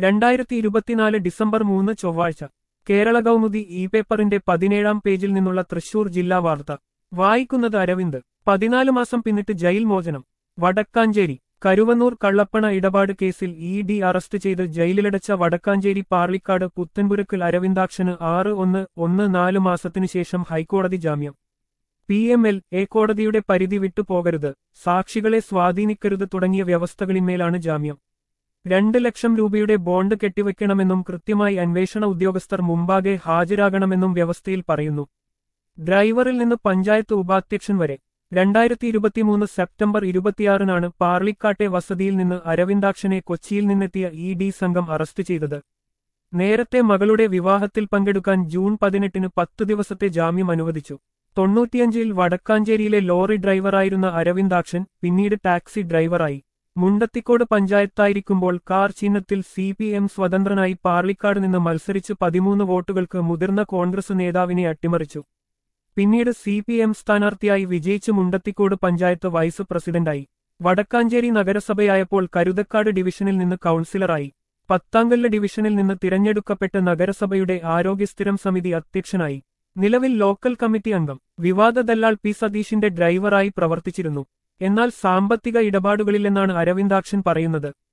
രണ്ടായിരത്തി ഇരുപത്തിനാല് ഡിസംബർ മൂന്ന് ചൊവ്വാഴ്ച കേരള കൗമുദി ഇ പേപ്പറിന്റെ പതിനേഴാം പേജിൽ നിന്നുള്ള തൃശൂർ ജില്ലാ വാർത്ത വായിക്കുന്നത് അരവിന്ദ് പതിനാല് മാസം പിന്നിട്ട് ജയിൽ മോചനം വടക്കാഞ്ചേരി കരുവന്നൂർ കള്ളപ്പണ ഇടപാട് കേസിൽ ഇ ഡി അറസ്റ്റ് ചെയ്ത് ജയിലിലടച്ച വടക്കാഞ്ചേരി പാർളിക്കാട് പുത്തൻപുരക്കൽ അരവിന്ദാക്ഷന് ആറ് ഒന്ന് ഒന്ന് നാല് മാസത്തിനു ശേഷം ഹൈക്കോടതി ജാമ്യം പി എം എൽ എ കോടതിയുടെ പരിധി വിട്ടുപോകരുത് സാക്ഷികളെ സ്വാധീനിക്കരുത് തുടങ്ങിയ വ്യവസ്ഥകളിന്മേലാണ് ജാമ്യം രണ്ട് ലക്ഷം രൂപയുടെ ബോണ്ട് കെട്ടിവെക്കണമെന്നും കൃത്യമായി അന്വേഷണ ഉദ്യോഗസ്ഥർ മുമ്പാകെ ഹാജരാകണമെന്നും വ്യവസ്ഥയിൽ പറയുന്നു ഡ്രൈവറിൽ നിന്ന് പഞ്ചായത്ത് ഉപാധ്യക്ഷൻ വരെ രണ്ടായിരത്തി ഇരുപത്തിമൂന്ന് സെപ്റ്റംബർ ഇരുപത്തിയാറിനാണ് പാർളിക്കാട്ടെ വസതിയിൽ നിന്ന് അരവിന്ദാക്ഷനെ കൊച്ചിയിൽ നിന്നെത്തിയ ഇ ഡി സംഘം അറസ്റ്റ് ചെയ്തത് നേരത്തെ മകളുടെ വിവാഹത്തിൽ പങ്കെടുക്കാൻ ജൂൺ പതിനെട്ടിന് പത്തു ദിവസത്തെ ജാമ്യം അനുവദിച്ചു തൊണ്ണൂറ്റിയഞ്ചിൽ വടക്കാഞ്ചേരിയിലെ ലോറി ഡ്രൈവറായിരുന്ന അരവിന്ദാക്ഷൻ പിന്നീട് ടാക്സി ഡ്രൈവറായി മുണ്ടത്തിക്കോട് പഞ്ചായത്തായിരിക്കുമ്പോൾ കാർ ചിഹ്നത്തിൽ സി പി എം സ്വതന്ത്രനായി പാർളിക്കാട് നിന്ന് മത്സരിച്ച് പതിമൂന്ന് വോട്ടുകൾക്ക് മുതിർന്ന കോൺഗ്രസ് നേതാവിനെ അട്ടിമറിച്ചു പിന്നീട് സി പി എം സ്ഥാനാർത്ഥിയായി വിജയിച്ച് മുണ്ടത്തിക്കോട് പഞ്ചായത്ത് വൈസ് പ്രസിഡന്റായി വടക്കാഞ്ചേരി നഗരസഭയായപ്പോൾ കരുതക്കാട് ഡിവിഷനിൽ നിന്ന് കൌൺസിലറായി പത്താങ്കല്ല് ഡിവിഷനിൽ നിന്ന് തിരഞ്ഞെടുക്കപ്പെട്ട നഗരസഭയുടെ ആരോഗ്യസ്ഥിരം സമിതി അധ്യക്ഷനായി നിലവിൽ ലോക്കൽ കമ്മിറ്റി അംഗം വിവാദ ദല്ലാൾ പി സതീഷിന്റെ ഡ്രൈവറായി പ്രവർത്തിച്ചിരുന്നു എന്നാൽ സാമ്പത്തിക ഇടപാടുകളില്ലെന്നാണ് അരവിന്ദാക്ഷൻ പറയുന്നത്